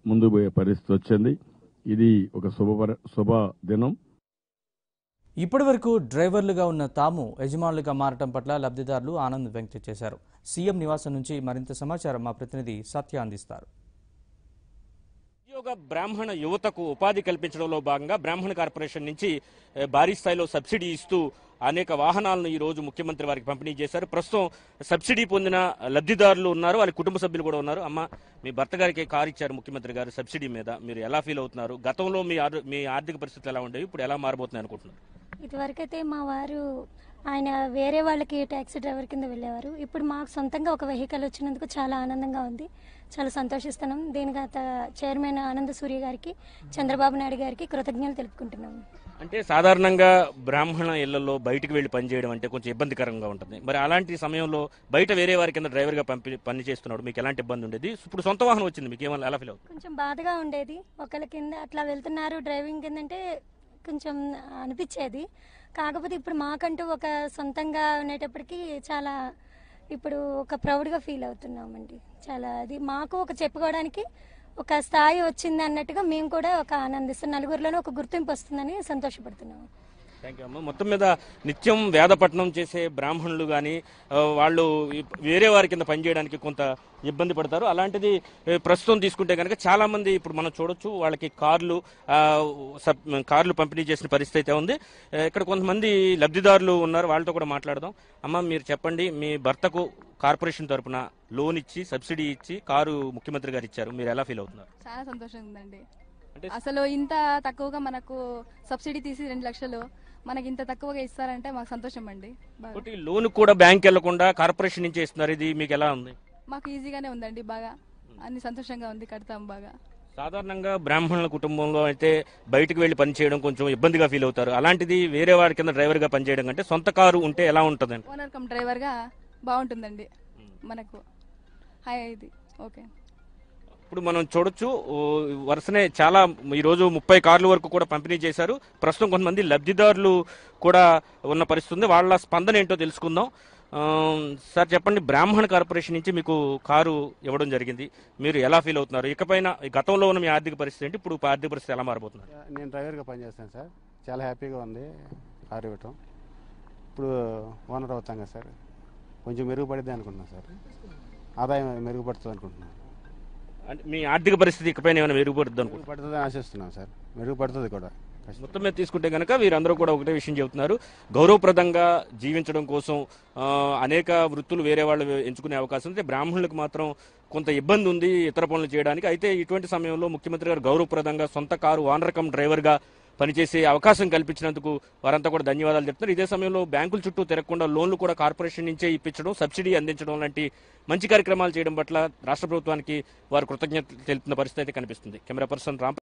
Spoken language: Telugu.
ముందుకు పోయే పరిస్థితి వచ్చింది ఇది ఒక శుభ శుభ దినం ఇప్పటి వరకు డ్రైవర్లుగా ఉన్న తాము యజమానులుగా మారటం పట్ల లబ్ధిదారులు ఆనందం వ్యక్తం చేశారు సీఎం నివాసం నుంచి మరింత సమాచారం మా ప్రతినిధి సత్య అందిస్తారు ఉద్యోగ బ్రాహ్మణ యువతకు ఉపాధి కల్పించడంలో భాగంగా బ్రాహ్మణ కార్పొరేషన్ నుంచి ఏ, భారీ స్థాయిలో సబ్సిడీ ఇస్తూ అనేక వాహనాలను ఈ రోజు ముఖ్యమంత్రి వారికి పంపిణీ చేశారు ప్రస్తుతం సబ్సిడీ పొందిన లబ్ధిదారులు ఉన్నారు వాళ్ళ కుటుంబ సభ్యులు కూడా ఉన్నారు అమ్మ మీ భర్త గారికి కారు ఇచ్చారు ముఖ్యమంత్రి గారు సబ్సిడీ మీద మీరు ఎలా ఫీల్ అవుతున్నారు గతంలో మీ ఆరు- మీ ఆర్థిక పరిస్థితులు ఎలా ఉండేవి ఇప్పుడు ఎలా మారబోతున్నాయి అనుకుంటున్నారు ఇదివరకైతే మా వారు ఆయన వేరే వాళ్ళకి ట్యాక్సీ డ్రైవర్ కింద వెళ్ళేవారు ఇప్పుడు మాకు సొంతంగా ఒక వెహికల్ వచ్చినందుకు చాలా ఆనందంగా ఉంది చాలా సంతోషిస్తున్నాం దీనికి గత చైర్మన్ ఆనంద సూర్య గారికి చంద్రబాబు నాయుడు గారికి కృతజ్ఞతలు తెలుపుకుంటున్నాము అంటే సాధారణంగా బ్రాహ్మణ ఇళ్లలో బయటికి వెళ్ళి పనిచేయడం అంటే కొంచెం ఇబ్బందికరంగా ఉంటుంది మరి అలాంటి సమయంలో బయట వేరే వారి కింద డ్రైవర్గా పంపి పని చేస్తున్నాడు మీకు ఎలాంటి ఇబ్బంది ఉండేది ఇప్పుడు సొంత వాహనం వచ్చింది మీకు ఏమన్నా ఎలా ఫీల్ అవుతుంది కొంచెం బాధగా ఉండేది ఒకళ్ళ కింద అట్లా వెళ్తున్నారు డ్రైవింగ్ కింద అంటే కొంచెం అనిపించేది కాకపోతే ఇప్పుడు మాకంటూ ఒక సొంతంగా ఉండేటప్పటికి చాలా ఇప్పుడు ఒక ప్రౌడ్గా ఫీల్ అవుతున్నామండి చాలా అది మాకు ఒక చెప్పుకోవడానికి ఒక స్థాయి వచ్చింది అన్నట్టుగా మేము కూడా ఒక ఆనందిస్తున్నాం నలుగురిలోనూ ఒక గుర్తింపు వస్తుందని సంతోషపడుతున్నాము థ్యాంక్ యూ అమ్మ మొత్తం మీద నిత్యం వేదపట్నం చేసే బ్రాహ్మణులు కానీ వాళ్ళు ఈ- వేరే వారి కింద పనిచేయడానికి కొంత ఇబ్బంది పడతారు అలాంటిది ఏ, ప్రస్తుతం తీసుకుంటే కనుక చాలా మంది ఇప్పుడు మనం చూడొచ్చు వాళ్ళకి కార్లు ఆ, సబ్- కార్లు పంపిణీ చేసిన పరిస్థితి అయితే ఉంది ఏ, ఇక్కడ కొంతమంది లబ్ధిదారులు ఉన్నారు వాళ్ళతో కూడా మాట్లాడదాం అమ్మ మీరు చెప్పండి మీ భర్తకు కార్పొరేషన్ తరపున లోన్ ఇచ్చి సబ్సిడీ ఇచ్చి కారు ముఖ్యమంత్రి గారు ఇచ్చారు మీరు ఎలా ఫీల్ అవుతున్నారు చాలా సంతోషంగా ఉందండి అంటే అసలు ఇంత తక్కువగా మనకు సబ్సిడీ తీసి రెండు లక్షలు మనకి ఇంత తక్కువగా ఇస్తారంటే మాకు సంతోషం అండి బాగా ఒకటి లోన్ కూడా బ్యాంక్ వెళ్లకుండా కార్పొరేషన్ నుంచి ఇస్తున్నారు ఇది మీకు ఎలా ఉంది మాకు ఈజీగానే ఉందండి బాగా అన్ని సంతోషంగా ఉంది కడతాం బాగా సాధారణంగా బ్రాహ్మణుల కుటుంబంలో అయితే బయటకు వెళ్ళి పనిచేయడం కొంచెం ఇబ్బందిగా ఫీల్ అవుతారు అలాంటిది వేరే వారి కింద డ్రైవర్గా పనిచేయడం కంటే సొంత కారు ఉంటే ఎలా ఉంటుందండి ఓనర్ కమ్ డ్రైవర్గా బాగుంటుందండి మనకు హాయ్ ఇది ఓకే ఇప్పుడు మనం చూడొచ్చు ఓ, వరుసనే చాలా ఈ రోజు ముప్పై కార్ల వరకు కూడా పంపిణీ చేశారు ప్రస్తుతం కొంతమంది లబ్ధిదారులు కూడా ఉన్న పరిస్థితి ఉంది వాళ్ళ స్పందన ఏంటో తెలుసుకుందాం ఆ, సార్ చెప్పండి బ్రాహ్మణ కార్పొరేషన్ నుంచి మీకు కారు ఇవ్వడం జరిగింది మీరు ఎలా ఫీల్ అవుతున్నారు ఇకపైన ఈ గతంలో ఉన్న మీ ఆర్థిక పరిస్థితి ఏంటి ఇప్పుడు ఆర్థిక పరిస్థితి ఎలా మారబోతున్నారు నేను డ్రైవర్గా పనిచేస్తాను సార్ చాలా హ్యాపీగా ఉంది కారు ఇవ్వటం ఇప్పుడు ఓనర్ అవుతాం కదా సార్ కొంచెం మెరుగుపడిద్ది అనుకుంటున్నాను సార్ ఆదాయం మెరుగుపడుతుంది అనుకుంటున్నాను అంటే మీ ఆర్థిక పరిస్థితి ఇకపైన ఏమైనా మెరుగుపడుతుంది అనుకుంటున్నారు మెరుగుపడుతుందని ఆశిస్తున్నాం సార్ మెరుగుపడుతుంది కూడా ఖచ్చితంగా. మొత్తం మీద తీసుకుంటే కనుక వీరందరూ కూడా ఒకటే విషయం చెబుతున్నారు గౌరవప్రదంగా జీవించడం కోసం ఆ, అనేక వృత్తులు వేరే వాళ్ళు ఎంచుకునే అవకాశం ఉంది బ్రాహ్మణులకు మాత్రం కొంత ఇబ్బంది ఉంది ఇతర పనులు చేయడానికి అయితే ఇటువంటి సమయంలో ముఖ్యమంత్రి గారు గౌరవప్రదంగా సొంత కారు వానర్ కమ్ డ్రైవర్గా పనిచేసే అవకాశం కల్పించినందుకు వారంతా కూడా ధన్యవాదాలు చెప్తున్నారు ఇదే సమయంలో బ్యాంకుల చుట్టూ తిరగకుండా లోన్లు కూడా కార్పొరేషన్ నుంచే ఇప్పించడం సబ్సిడీ అందించడం లాంటి మంచి కార్యక్రమాలు చేయడం పట్ల రాష్ట్ర ప్రభుత్వానికి వారు కృతజ్ఞతలు తెలుపుతున్న పరిస్థితి అయితే కనిపిస్తుంది కెమెరా పర్సన్ రామ్